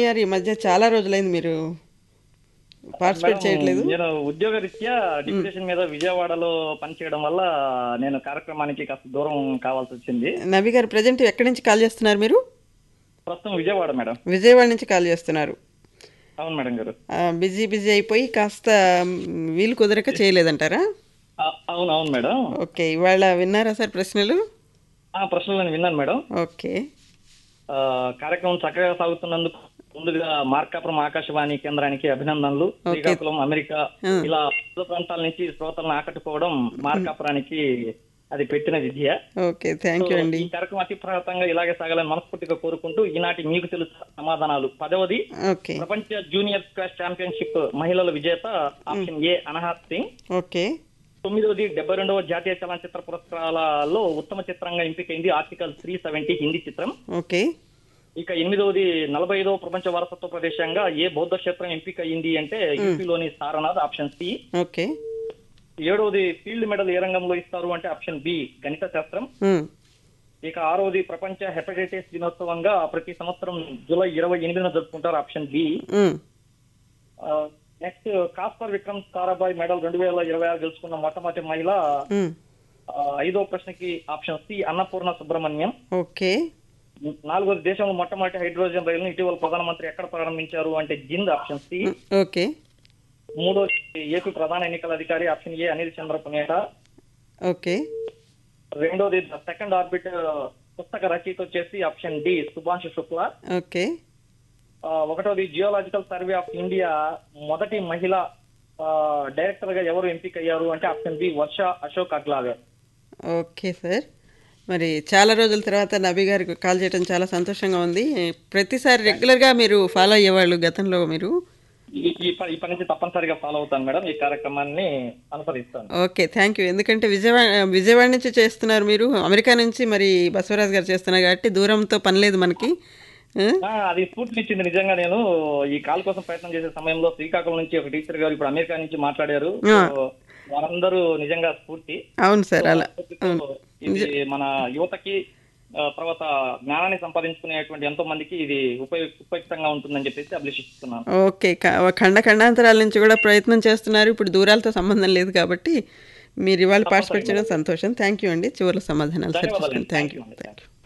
గారు ఈ మధ్య చాలా రోజులైంది మీరు పార్టిసిపేట్ మేడం, చేయట్లేదు నేను ఉద్యోగ రీత్యా డిప్యూటేషన్ మీద విజయవాడలో పనిచేయడం వల్ల నేను కార్యక్రమానికి కాస్త దూరం కావాల్సి వచ్చింది నబీ గారు ప్రజెంట్ ఎక్కడి నుంచి కాల్ చేస్తున్నారు మీరు ప్రస్తుతం విజయవాడ మేడం విజయవాడ నుంచి కాల్ చేస్తున్నారు అవును మేడం గారు ఆ, బిజీ బిజీ అయిపోయి కాస్త మ్, వీలు కుదరక చేయలేదంటారా ఆ, అవును అవును మేడం ఓకే ఇవాళ విన్నారా సార్ ప్రశ్నలు ఆ ప్రశ్నలు నేను విన్నాను మేడం ఓకే ఆ, కార్యక్రమం చక్కగా సాగుతున్నందుకు ముందుగా మార్కాపురం ఆకాశవాణి కేంద్రానికి అభినందనలు శ్రీకాకుళం అమెరికా ఇలా వివిధ ప్రాంతాల నుంచి శ్రోతలను ఆకట్టుకోవడం మార్కాపురానికి అది పెట్టిన విద్య ఓకే థ్యాంక్ యూ అండి ఈ కార్యక్రమం అతి ప్రయత్నంగా ఇలాగే సాగాలని మనస్ఫూర్తిగా కోరుకుంటూ ఈనాటి మీకు తెలుసు సమాధానాలు పదవది ఓకే ప్రపంచ జూనియర్ స్క్వాష్ ఛాంపియన్షిప్ మహిళల విజేత option A Anahat Singh okay తొమ్మిదవది డెబ్బై రెండవ జాతీయ చలనచిత్ర పురస్కారాలలో ఉత్తమ చిత్రంగా ఎంపికైంది ఆర్టికల్ త్రీ సెవెంటీ హిందీ చిత్రం ఓకే ఇక ఎనిమిదవది నలభై ఐదవ ప్రపంచ వారసత్వ ప్రదేశంగా ఏ బౌద్ధ క్షేత్రం ఎంపిక అయింది అంటే యూపీలోని సారనాథ్ ఆప్షన్ సి ఓకే ఏడవది ఫీల్డ్ మెడల్ ఏ రంగంలో ఇస్తారు అంటే ఆప్షన్ బి గణిత శాస్త్రం మ్, ఇక ఆరవది ప్రపంచ హెపటైటిస్ దినోత్సవంగా ప్రతి సంవత్సరం జూలై ఇరవై ఎనిమిదిన జరుపుకుంటారు ఆప్షన్ బి మ్, next COSPAR Vikram Sarabhai medal రెండు వేల ఇరవై ఆరు గెలుచుకున్న మొట్టమొదటి మహిళ మ్, ఆ, ఐదో ప్రశ్నకి option C Annapurna Subrahmanyam okay నాలుగోది దేశంలో మొట్టమొదటి హైడ్రోజన్ రైలును ఇటీవల ప్రధానమంత్రి ఎక్కడ ప్రారంభించారు అంటే జింద్ ఆప్షన్ సి మ్, ఓకే మూడో ఏపీ ప్రధాన ఎన్నికల అధికారి option A Anil Chandra Puneta okay రెండోది ద సెకండ్ ఆర్బిట్ పుస్తక రచయిత వచ్చేసి option D Subhash Shukla okay ఆ, ఒకటోది జియోలాజికల్ సర్వే ఆఫ్ ఇండియా మొదటి మహిళ డైరెక్టర్ గా ఎవరు ఎంపిక అయ్యారు అంటే option B Varsha Ashok Aglawar okay sir మరి చాలా రోజుల తర్వాత నబీ గారికి కాల్ చేయడం చాలా సంతోషంగా ఉంది ప్రతిసారి రెగ్యులర్గా మీరు ఫాలో అయ్యేవాళ్ళు గతంలో మీరు ఈ- ఈ ప- ఈ పని నుంచి తప్పనిసరిగా ఫాలో అవుతాను మేడం ఈ కార్యక్రమాన్ని అనుసరిస్తాను ఓకే థ్యాంక్ యూ ఎందుకంటే విజయవాడ విజయవాడ నుంచి చేస్తున్నారు మీరు అమెరికా నుంచి మరి బసవరాజ్ గారు చేస్తున్నారు కాబట్టి దూరంతో పని లేదు మనకి ఆ? ఆ, అది స్ఫూర్తినిచ్చింది నిజంగా నేను ఈ కాల్ కోసం ప్రయత్నం చేసే సమయంలో శ్రీకాకుళం నుంచి ఒక టీచర్ గారు ఇప్పుడు అమెరికా నుంచి మాట్లాడారు సో, వారందరూ నిజంగా స్ఫూర్తి అవును సార్ అలా ఇది మన యువతకి ఆ, తర్వాత జ్ఞానాన్ని సంపాదించుకునేటువంటి ఎంతో మందికి ఇది ఉపయోగ ఉపయుక్తంగా ఉంటుందని చెప్పేసి అభిలషిస్తున్నాను ఓకే క- ఖండ ఖండాంతరాల నుంచి కూడా ప్రయత్నం చేస్తున్నారు ఇప్పుడు దూరాలతో సంబంధం లేదు కాబట్టి మీరు ఇవాళ పార్టిసిపేట్ చేయడం సంతోషం థ్యాంక్ యూ అండి చివరి సమాధానాలు సరిచేసుకోండి థ్యాంక్ యూ థ్యాంక్ యూ